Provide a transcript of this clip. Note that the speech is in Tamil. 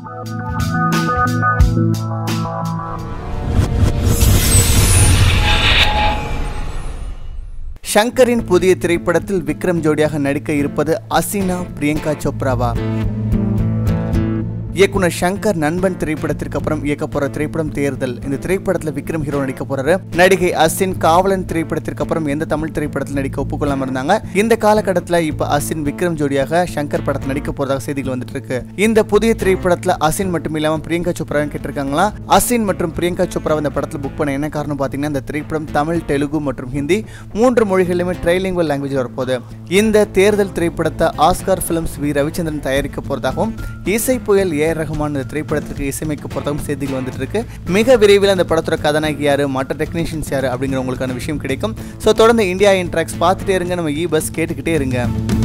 ஷங்கரின் புதிய திரைப்படத்தில் விக்ரம் ஜோடியாக நடிக்க இருப்பது அசினா பிரியங்கா சோப்ராவா இயக்குனர் சங்கர் நண்பன் திரைப்படத்திற்கு அப்புறம் இயக்க போற திரைப்படம் தேர்தல் இந்த திரைப்படத்துல விக்ரம் ஹீரோ நடிக்க போறாரு நடிகை அசின் காவலன் திரைப்படத்திற்கு அப்புறம் எந்த தமிழ் திரைப்படத்தில் நடிக்க ஒப்புக்கொள்ளாம இருந்தாங்க இந்த காலகட்டத்தில் இப்ப அசின் விக்ரம் ஜோடியாக சங்கர் படத்தில் நடிக்க போறதாக செய்திகள் வந்துட்டு இருக்கு இந்த புதிய திரைப்படத்துல அசின் மட்டும் இல்லாம பிரியங்கா சோப்ரா கேட்டிருக்காங்களா அசின் மற்றும் பிரியங்கா சோப்ரா இந்த படத்தில் புக் பண்ண என்ன காரணம் பாத்தீங்கன்னா இந்த திரைப்படம் தமிழ் தெலுங்கு மற்றும் ஹிந்தி மூன்று மொழிகளிலுமே ட்ரைலிங்குவல் லாங்குவேஜ் வரப்போகுது இந்த தேர்தல் திரைப்படத்தை ஆஸ்கார் பிலிம்ஸ் வி ரவிச்சந்திரன் தயாரிக்க போறதாகவும் இசை புயல் ஏ ரஹ்மான் இந்த திரைப்படத்திற்கு இசையமைக்க போறதாகவும் செய்திகள் வந்துட்டு இருக்கு மிக விரைவில் அந்த படத்தோட கதாநாயகி யாரு மற்ற டெக்னீஷியன்ஸ் யாரு அப்படிங்கிற உங்களுக்கான விஷயம் கிடைக்கும் ஸோ தொடர்ந்து இந்தியா இன்ட்ராக்ஸ் பார்த்துட்டே இருங்க நம்ம இ பஸ் கேட்டுக்கிட்டே இருங்க